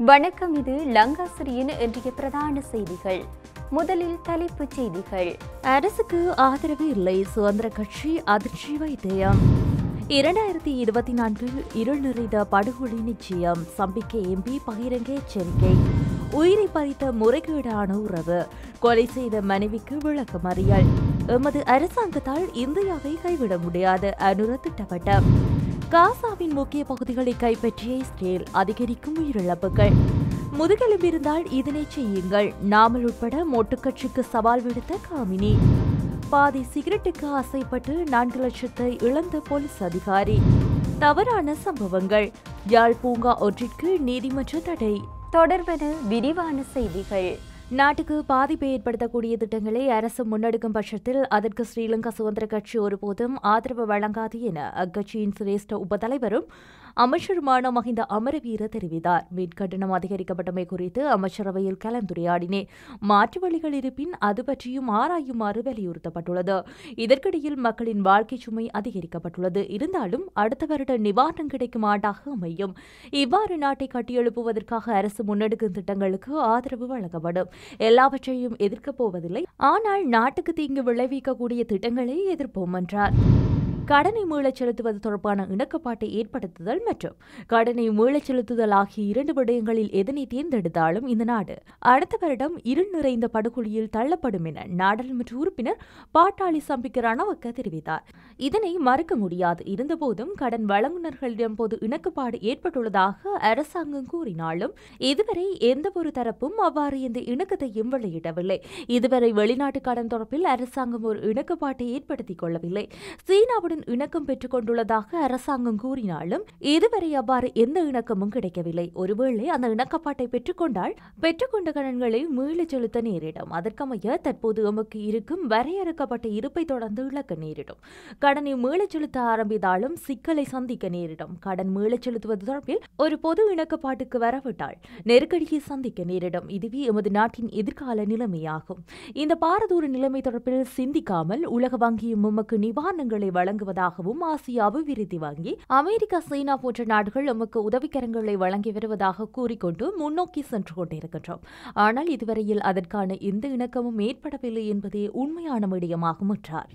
வணக்கம் இது லங்காசிரியின் இன்றைய பிரதான செய்திகள் முதலில் தலைப்புச் செய்திகள் அரசுக்கு ஆதரவு இல்லை சுதந்திர கட்சி அதிர்ச்சி வைத்தியம் இரண்டாயிரத்தி இருபத்தி நான்கில் இருள் நிறைந்த படுகொலை நிச்சயம் சம்பிக்கை எம்பி பகிரங்க எச்சரிக்கை உயிரை பறித்த முறைகேடான உறவு கொலை செய்த மனைவிக்கு விளக்கமறியல் எமது அரசாங்கத்தால் இந்தியாவை கைவிட முடியாது அனுர திட்டவட்டம் காசாவின் முக்கிய பகுதிகளை கைப்பற்றிய இஸ்ரேல் அதிகரிக்கும் உயிரிழப்புகள் முதுகெலும்பிருந்தால் இதனை செய்யுங்கள் நாமல் உட்பட மொட்டுக்கட்சிக்கு சவால் விடுத்த காமினி பாதி சிகரெட்டுக்கு ஆசைப்பட்டு நான்கு லட்சத்தை இழந்த போலீஸ் அதிகாரி தவறான சம்பவங்கள் யாழ் பூங்கா ஒன்றிற்கு நீதிமன்ற தடை தொடர்பென விரிவான செய்திகள் நாட்டுக்கு பாதிப்பை ஏற்படுத்தக்கூடிய திட்டங்களை அரசு முன்னெடுக்கும் பட்சத்தில் அதற்கு ஸ்ரீலங்கா சுதந்திர கட்சி ஒருபோதும் ஆதரவு வழங்காது என அக்கட்சியின் சிரேஷ்ட உபதலைவரும் அமைச்சருமான மஹிந்த அமரவீர தெரிவித்தார் மீட்கட்டணம் அதிகரிக்கப்பட்டமை குறித்து அமைச்சரவையில் கலந்துரையாடினேன் மாற்று வழிகள் இருப்பின் அது பற்றியும் ஆராயுமாறு வலியுறுத்தப்பட்டுள்ளது இதற்கிடையில் மக்களின் வாழ்க்கை சுமை அதிகரிக்கப்பட்டுள்ளது இருந்தாலும் அடுத்த வருட நிவாரணம் கிடைக்கும் ஆண்டாக அமையும் இவ்வாறு நாட்டை கட்டியெழுப்புவதற்காக அரசு முன்னெடுக்கும் திட்டங்களுக்கு ஆதரவு வழங்கப்படும் எல்லாவற்றையும் எதிர்க்கப் போவதில்லை ஆனால் நாட்டுக்கு தீங்கு விளைவிக்கக்கூடிய திட்டங்களை எதிர்ப்போம் என்றார் கடனை மீளச் செலுத்துவது தொடர்பான இணக்கப்பாட்டை ஏற்படுத்துதல் மற்றும் கடனை மீளச் செலுத்துதல் ஆகிய இரண்டு விடயங்களில் எதனை தேர்ந்தெடுத்தாலும் இந்த நாடு அடுத்த வருடம் இருள் நிறைந்த படுகொலியில் தள்ளப்படும் என நாடாளுமன்ற உறுப்பினர் பாட்டாளி சம்பிக்க ரணவக்க தெரிவித்தார் இதனை மறுக்க முடியாது இருந்தபோதும் கடன் வழங்குநர்களிடம் போது இணக்கப்பாடு ஏற்பட்டுள்ளதாக அரசாங்கம் கூறினாலும் இதுவரை எந்தவொரு தரப்பும் அவ்வாறு எந்த இணக்கத்தையும் வெளியிடவில்லை இதுவரை வெளிநாட்டு கடன் தொடர்பில் அரசாங்கம் ஒரு இணக்கப்பாட்டை ஏற்படுத்திக் கொள்ளவில்லை சீனாவுடன் சீனாவுடன் இணக்கம் பெற்றுக் கொண்டுள்ளதாக அரசாங்கம் கூறினாலும் இதுவரை அவ்வாறு எந்த இணக்கமும் கிடைக்கவில்லை ஒருவேளை அந்த இணக்கப்பாட்டை பெற்றுக்கொண்டால் பெற்றுக்கொண்ட கடன்களை மீளச் செலுத்த நேரிடும் அதற்கமைய தற்போது எமக்கு இருக்கும் வரையறுக்கப்பட்ட இருப்பை தொடர்ந்து இழக்க நேரிடும் கடனை மீளச் செலுத்த ஆரம்பித்தாலும் சிக்கலை சந்திக்க நேரிடும் கடன் மீளச் செலுத்துவது தொடர்பில் ஒரு பொது இணக்கப்பாட்டுக்கு வரவிட்டால் நெருக்கடியை சந்திக்க நேரிடும் இதுவே எமது நாட்டின் எதிர்கால நிலைமையாகும் இந்த பாரதூர நிலைமை தொடர்பில் சிந்திக்காமல் உலக வங்கியும் எமக்கு நிவாரணங்களை வழங்க வழங்குவதாகவும் ஆசிய அபிவிருத்தி வங்கி அமெரிக்கா சீனா போன்ற நாடுகள் நமக்கு உதவிக்கரங்களை வழங்கி வருவதாக கூறிக்கொண்டு முன்னோக்கி சென்று கொண்டிருக்கின்றோம் ஆனால் இதுவரையில் அதற்கான எந்த இணக்கமும் ஏற்படவில்லை என்பதே உண்மையான விடயமாகும் என்றார்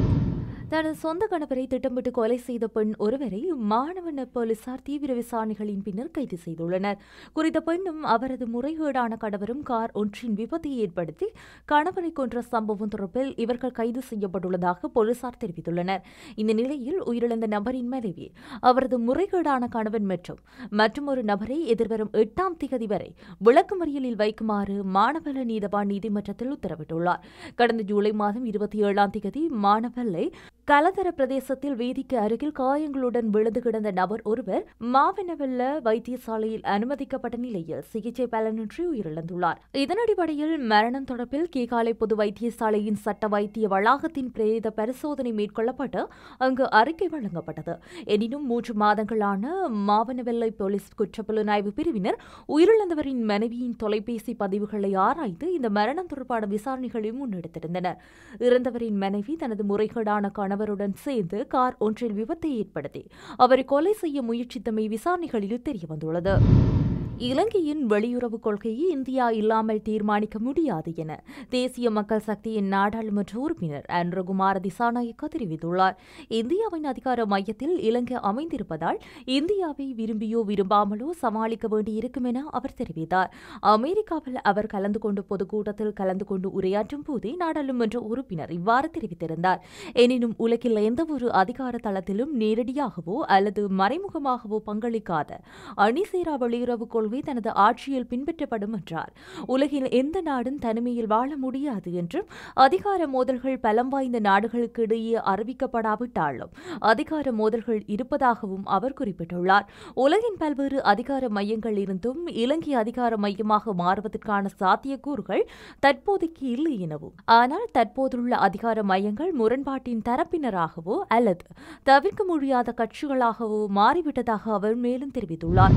தனது சொந்த கணவரை திட்டமிட்டு கொலை செய்த பெண் ஒருவரை மாணவன போலீசார் தீவிர விசாரணைகளின் பின்னர் கைது செய்துள்ளனர் குறித்த பெண்ணும் அவரது முறைகேடான கணவரும் கார் ஒன்றின் விபத்தை ஏற்படுத்தி கணவரை கொன்ற சம்பவம் தொடர்பில் இவர்கள் கைது செய்யப்பட்டுள்ளதாக போலீசார் தெரிவித்துள்ளனர் இந்த நிலையில் உயிரிழந்த நபரின் மனைவி அவரது முறைகேடான கணவன் மற்றும் மற்றொரு நபரை எதிர்வரும் எட்டாம் திகதி வரை விளக்குமறியலில் வைக்குமாறு மாணவல நீதவான் நீதிமன்றத்தில் உத்தரவிட்டுள்ளார் கடந்த ஜூலை மாதம் இருபத்தி ஏழாம் திகதி மாணவல்லை கலதர பிரதேசத்தில் வீதிக்கு அருகில் காயங்களுடன் விழுந்து கிடந்த நபர் ஒருவர் மாவனவெல்ல வைத்தியசாலையில் அனுமதிக்கப்பட்ட நிலையில் சிகிச்சை பலனின்றி உயிரிழந்துள்ளார் இதன் அடிப்படையில் மரணம் தொடர்பில் கீகாலை பொது வைத்தியசாலையின் சட்ட வைத்திய வளாகத்தின் பிரேத பரிசோதனை மேற்கொள்ளப்பட்டு அங்கு அறிக்கை வழங்கப்பட்டது எனினும் மூன்று மாதங்களான மாவனவெல்லை போலீஸ் குற்றப்புலனாய்வு பிரிவினர் உயிரிழந்தவரின் மனைவியின் தொலைபேசி பதிவுகளை ஆராய்ந்து இந்த மரணம் தொடர்பான விசாரணைகளை முன்னெடுத்திருந்தனர் இறந்தவரின் மனைவி தனது முறைகேடான கணவருடன் சேர்ந்து கார் ஒன்றில் விபத்தை ஏற்படுத்தி அவரை கொலை செய்ய முயற்சித்தமை விசாரணைகளில் தெரியவந்துள்ளது இலங்கையின் வெளியுறவு கொள்கையை இந்தியா இல்லாமல் தீர்மானிக்க முடியாது என தேசிய மக்கள் சக்தியின் நாடாளுமன்ற உறுப்பினர் அன்ரகுமார திசாநாயக்க தெரிவித்துள்ளார் இந்தியாவின் அதிகார மையத்தில் இலங்கை அமைந்திருப்பதால் இந்தியாவை விரும்பியோ விரும்பாமலோ சமாளிக்க வேண்டியிருக்கும் என அவர் தெரிவித்தார் அமெரிக்காவில் அவர் கலந்து கொண்ட பொதுக்கூட்டத்தில் கலந்து கொண்டு உரையாற்றும் போதே நாடாளுமன்ற உறுப்பினர் இவ்வாறு தெரிவித்திருந்தார் எனினும் உலகில் எந்தவொரு அதிகார தளத்திலும் நேரடியாகவோ அல்லது மறைமுகமாகவோ பங்களிக்காத அணிசேரா வெளியுறவு கொள்கை தனது ஆட்சியில் பின்பற்றப்படும் என்றார் உலகில் எந்த நாடும் தனிமையில் வாழ முடியாது என்றும் அதிகார மோதல்கள் பலம் வாய்ந்த நாடுகளுக்கு இடையே அறிவிக்கப்படாவிட்டாலும் அதிகார மோதல்கள் இருப்பதாகவும் அவர் குறிப்பிட்டுள்ளார் உலகின் பல்வேறு அதிகார மையங்கள் இருந்தும் இலங்கை அதிகார மையமாக மாறுவதற்கான சாத்தியக்கூறுகள் தற்போதைக்கு இல்லை எனவும் ஆனால் தற்போதுள்ள அதிகார மையங்கள் முரண்பாட்டின் தரப்பினராகவோ அல்லது தவிர்க்க முடியாத கட்சிகளாகவோ மாறிவிட்டதாக அவர் மேலும் தெரிவித்துள்ளார்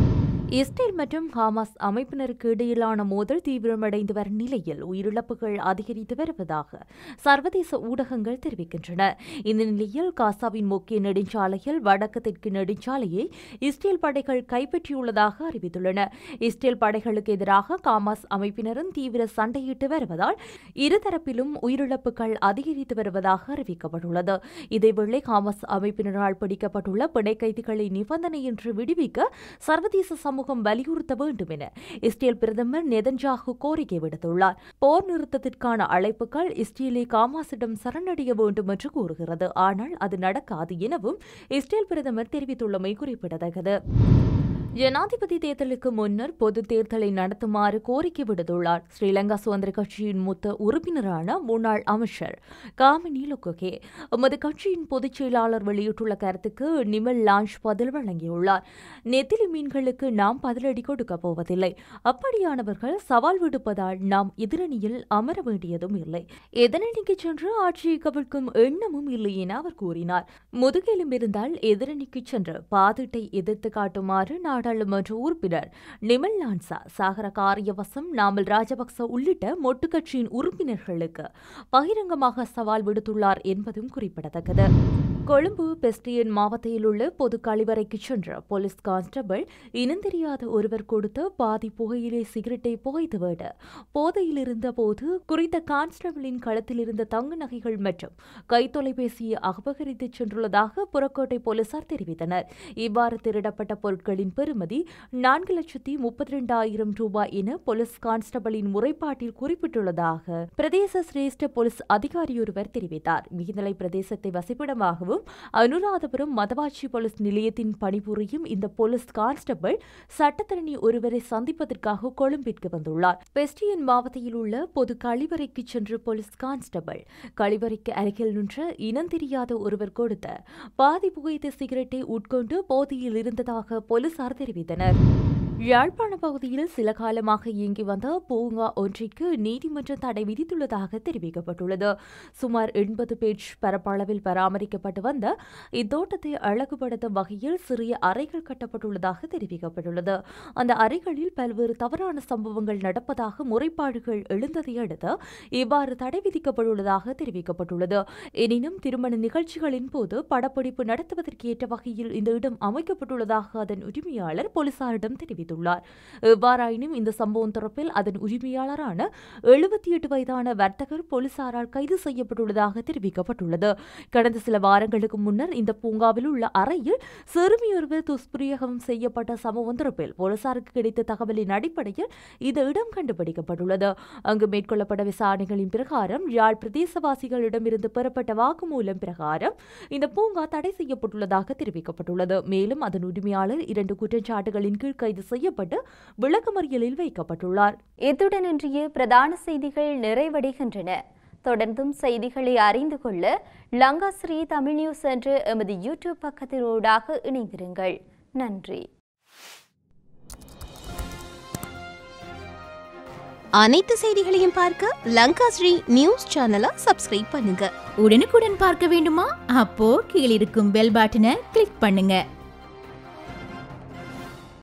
இஸ்ரேல் மற்றும் ஹமாஸ் அமைப்பினருக்கு இடையிலான மோதல் தீவிரமடைந்து வரும் நிலையில் உயிரிழப்புகள் அதிகரித்து வருவதாக சர்வதேச ஊடகங்கள் தெரிவிக்கின்றன இந்த நிலையில் காசாவின் முக்கிய நெடுஞ்சாலையில் வடக்கு தெற்கு நெடுஞ்சாலையை இஸ்ரேல் படைகள் கைப்பற்றியுள்ளதாக அறிவித்துள்ளன இஸ்ரேல் படைகளுக்கு எதிராக காமாஸ் அமைப்பினரும் தீவிர சண்டையிட்டு வருவதால் இருதரப்பிலும் உயிரிழப்புகள் அதிகரித்து வருவதாக அறிவிக்கப்பட்டுள்ளது இதேவேளை ஹமாஸ் அமைப்பினரால் பிடிக்கப்பட்டுள்ள பிணை கைதிகளை நிபந்தனையின்றி விடுவிக்க சர்வதேச சமூகம் வலியுறுத்த வேண்டும் என இஸ்ரேல் பிரதமர் நெதன்ஜாகு கோரிக்கை விடுத்துள்ளார் போர் நிறுத்தத்திற்கான அழைப்புகள் இஸ்ரேலை காமாஸிடம் சரணடைய வேண்டும் என்று கூறுகிறது ஆனால் அது நடக்காது எனவும் இஸ்ரேல் பிரதமர் தெரிவித்துள்ளமை குறிப்பிடத்தக்கது ஜனாதிபதி தேர்தலுக்கு முன்னர் பொது தேர்தலை நடத்துமாறு கோரிக்கை விடுத்துள்ளார் ஸ்ரீலங்கா சுதந்திர கட்சியின் மூத்த உறுப்பினரான முன்னாள் அமைச்சர் காமினி லொக்கோகே எமது கட்சியின் பொதுச் செயலாளர் வெளியிட்டுள்ள கருத்துக்கு நிமல் லான்ச் பதில் வழங்கியுள்ளார் நெத்திலி மீன்களுக்கு நாம் பதிலடி கொடுக்கப் போவதில்லை அப்படியானவர்கள் சவால் விடுப்பதால் நாம் எதிரணியில் அமர வேண்டியதும் இல்லை எதிரணிக்கு சென்று ஆட்சியை கவிழ்க்கும் எண்ணமும் இல்லை என அவர் கூறினார் முதுகெலும் இருந்தால் எதிரணிக்கு சென்று பாதிட்டை எதிர்த்து காட்டுமாறு நாடாளுமன்ற உறுப்பினர் நிமல் லான்சா சாகர காரியவசம் நாமல் ராஜபக்ச உள்ளிட்ட மொட்டு கட்சியின் உறுப்பினர்களுக்கு பகிரங்கமாக சவால் விடுத்துள்ளார் என்பதும் குறிப்பிடத்தக்கது கொழும்பு பெஸ்டியன் மாவட்டத்தில் உள்ள பொது கழிவறைக்கு சென்ற போலீஸ் கான்ஸ்டபிள் இனந்தெரியாத ஒருவர் கொடுத்த பாதி புகையிலே சிகரெட்டை புகைத்துவிட போதையில் இருந்தபோது குறித்த கான்ஸ்டபிளின் களத்தில் இருந்த தங்க நகைகள் மற்றும் கைத்தொலைபேசியை அபகரித்துச் சென்றுள்ளதாக புறக்கோட்டை போலீசார் தெரிவித்தனர் இவ்வாறு திருடப்பட்ட பொருட்களின் பெறுமதி நான்கு லட்சத்தி முப்பத்தி இரண்டாயிரம் ரூபாய் என போலீஸ் கான்ஸ்டபிளின் முறைப்பாட்டில் குறிப்பிட்டுள்ளதாக பிரதேச சிரேஷ்ட போலீஸ் அதிகாரியொருவர் தெரிவித்தார் மிகுந்தலை பிரதேசத்தை வசிப்பிடமாகவும் அனுராதபுரம் மதவாச்சி போலீஸ் நிலையத்தின் பணிபுரியும் இந்த போலீஸ் கான்ஸ்டபிள் சட்டத்தரணி ஒருவரை சந்திப்பதற்காக கொழும்பிற்கு வந்துள்ளார் பெஸ்டியன் மாவட்டத்தில் உள்ள பொது கழிவறைக்கு சென்ற போலீஸ் கான்ஸ்டபிள் கழிவறைக்கு அருகில் நின்ற இனந்தெரியாத ஒருவர் கொடுத்த பாதி புகைத்த சிகரெட்டை உட்கொண்டு போதையில் இருந்ததாக போலீசார் தெரிவித்தனர் யாழ்ப்பாண பகுதியில் சில காலமாக இயங்கி வந்த பூங்கா ஒன்றிற்கு நீதிமன்றம் தடை விதித்துள்ளதாக தெரிவிக்கப்பட்டுள்ளது சுமார் எண்பது பேஜ் பரப்பளவில் பராமரிக்கப்பட்டு வந்த இத்தோட்டத்தை அழகுபடுத்தும் வகையில் சிறிய அறைகள் கட்டப்பட்டுள்ளதாக தெரிவிக்கப்பட்டுள்ளது அந்த அறைகளில் பல்வேறு தவறான சம்பவங்கள் நடப்பதாக முறைப்பாடுகள் எழுந்ததை அடுத்து இவ்வாறு தடை விதிக்கப்பட்டுள்ளதாக தெரிவிக்கப்பட்டுள்ளது எனினும் திருமண நிகழ்ச்சிகளின் போது படப்பிடிப்பு நடத்துவதற்கு ஏற்ற வகையில் இந்த இடம் அமைக்கப்பட்டுள்ளதாக அதன் உரிமையாளர் போலீசாரிடம் தெரிவித்தார் தெரிவித்துள்ளார் எவ்வாறாயினும் இந்த சம்பவம் தொடர்பில் அதன் உரிமையாளரான எழுபத்தி எட்டு வயதான வர்த்தகர் போலீசாரால் கைது செய்யப்பட்டுள்ளதாக தெரிவிக்கப்பட்டுள்ளது கடந்த சில வாரங்களுக்கு முன்னர் இந்த பூங்காவில் உள்ள அறையில் சிறுமியொருவர் துஷ்பிரயோகம் செய்யப்பட்ட சம்பவம் தொடர்பில் போலீசாருக்கு கிடைத்த தகவலின் அடிப்படையில் இந்த இடம் கண்டுபிடிக்கப்பட்டுள்ளது அங்கு மேற்கொள்ளப்பட்ட விசாரணைகளின் பிரகாரம் யாழ் பிரதேசவாசிகளிடமிருந்து பெறப்பட்ட வாக்குமூலம் பிரகாரம் இந்த பூங்கா தடை செய்யப்பட்டுள்ளதாக தெரிவிக்கப்பட்டுள்ளது மேலும் அதன் உரிமையாளர் இரண்டு குற்றச்சாட்டுகளின் கீழ் கைது செய்யப்பட்டு விளக்கமறியலில் வைக்கப்பட்டுள்ளார் இத்துடன் இன்றைய பிரதான செய்திகள் நிறைவடைகின்றன தொடர்ந்தும் செய்திகளை அறிந்து கொள்ள லங்காஸ்ரீ தமிழ் நியூஸ் என்ற எமது யூடியூப் பக்கத்தினூடாக இணைந்திருங்கள் நன்றி அனைத்து செய்திகளையும் பார்க்க லங்கா ஸ்ரீ நியூஸ் சேனலை சப்ஸ்கிரைப் பண்ணுங்க உடனுக்குடன் பார்க்க வேண்டுமா அப்போ கீழிருக்கும் பெல் பட்டனை கிளிக் பண்ணுங்க